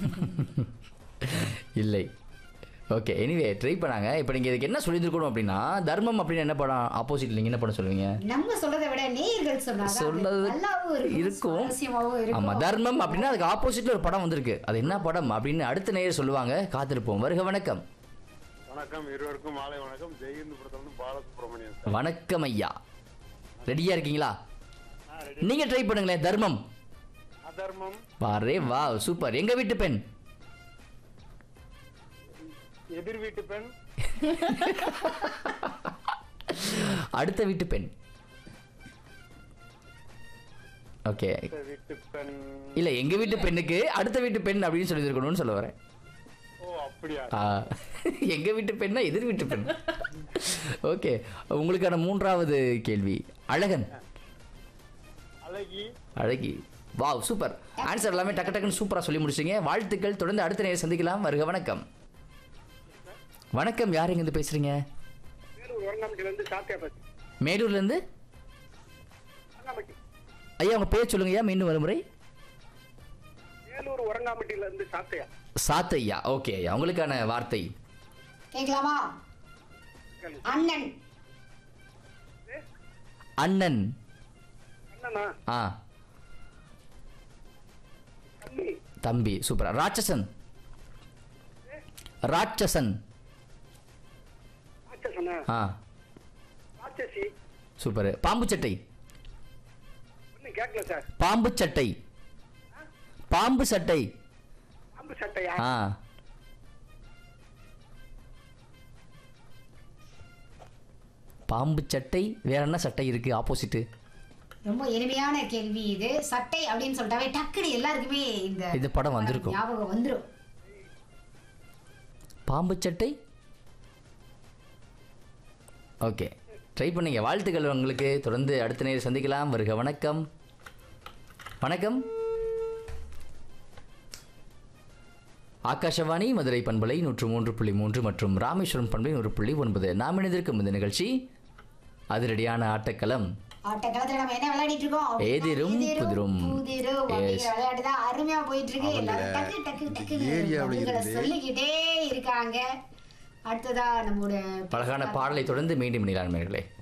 இல்லை okay anyway try பண்ணாங்க இப்போ நீங்கள் இதுக்கு என்ன சொல்லியிருக்கணும் அப்படின்னா தர்மம் அப்படின்னு என்ன படம் ஆப்போசிட் நீங்கள் என்ன பண்ண சொல்லுவீங்க நம்ம சொல்றதை விட நேயர்கள் சொன்னாங்க அது சொல்லது நல்லாவும் இருக்கும் இருக்கும் சுவாரஸ்யமாவும் இருக்கும் ஆமா தர்மம் அப்படின்னா அதுக்கு ஆப்போசிட்ல ஒரு படம் வந்திருக்கு அது என்ன படம் அப்படின்னு அடுத்த நேயர் சொல்லுவாங்க காத்திருப்போம் வருக வணக்கம் வணக்கம் இருவருக்கும் மாலை வணக்கம் ஜெயந்த் புரத்திலிருந்து பாலசுப்ரமணியன் சார் வணக்கம் ஐயா ரெடியா இருக்கீங்களா நீங்க ட்ரை பண்ணுங்களேன் தர்மம் அதர்மம் வாரே வா சூப்பர் எங்க வீட்டு பெண் எதிர் வீட்டு பெண் அடுத்த வீட்டு பெண் ஓகே இந்த வீட்டு பெண் இல்ல எங்க வீட்டு பெண்ணுக்கு அடுத்த வீட்டு பெண் அப்படின்னு சொல்லியிருக்கணும்னு சொல்ல வரேன் ஓ அப்படியா ஆ, எங்க வீட்டு பெண்ணா எதிர் வீட்டு பெண் ஓகே உங்களுக்கான மூன்றாவது கேள்வி அழகன் அழகி அழகி வாவ் சூப்பர் ஆன்சர் எல்லாமே டக்கு டக்குன்னு சூப்பரா சொல்லி முடிச்சிங்க வாழ்த்துக்கள் தொடர்ந்து அடுத்த நேரம் சந்திக்கலாம் வருக வணக்கம் வணக்கம் யார் இருந்து பேசுறீங்க வேலூர் வரங்காமட்டில இருந்து சாத்தியா பேசு மேலூர்ல இருந்து வரங்காமட்டி ஐயா உங்க பேர் சொல்லுங்க ஐயா மீண்டும் ஒரு முறை வேலூர் வரங்காமட்டில இருந்து சாத்தையா சாத்தையா ஓகே ஐயா உங்களுக்கான வார்த்தை கேட்கலாமா அண்ணன் அண்ணன் அண்ணனா ஆ தம்பி தம்பி சூப்பரா ராட்சசன் ராட்சசன் ராட்சசனா ஆ ராட்சசி சூப்பர் பாம்பு சட்டை ஒன்னும் கேட்கல சார் பாம்பு சட்டை பாம்பு சட்டை அம்பு சட்டையா ஆ பாம்பு சட்டை வேற என்ன சட்டை இருக்கு ஆப்போசிட்டு ரொம்ப எளிமையான கேள்வி இது சட்டை அப்படின்னு சொல்லிட்டாவே டக்குனு எல்லாருக்குமே இந்த இந்த படம் வந்திருக்கும். ஞாபகம் வந்துரும் பாம்பு சட்டை ஓகே ட்ரை பண்ணீங்க வாழ்த்துக்கள் உங்களுக்கு தொடர்ந்து அடுத்த நேரம் சந்திக்கலாம் வருக வணக்கம் வணக்கம் ஆகாஷவாணி மதுரை பண்பலை நூற்று மூன்று புள்ளி மூன்று மற்றும் ராமேஸ்வரம் பண்பலை நூறு புள்ளி ஒன்பது நாம் இணைந்திருக்கும் இந்த நிகழ்ச்சி அதிரடியான ஆட்டக்களம் ஆட்டக்காலத்துல நம்ம என்ன விளையாடிட்டு இருக்கோம் அப்படின்னா, எதிரும் புதிரும். புதிரும் Yes. அப்படிங்கிற விளையாட்டு தான் அருமையா போயிட்டு இருக்கு எல்லாரும் டக்கு டக்கு டக்கு ஏரியாவுல பதில்களை இருந்து. சொல்லிக்கிட்டே இருக்காங்க அடுத்ததா நம்மளோட அழகான பாடலை தொடர்ந்து மீண்டும் இணைகிறான் நேயர்களே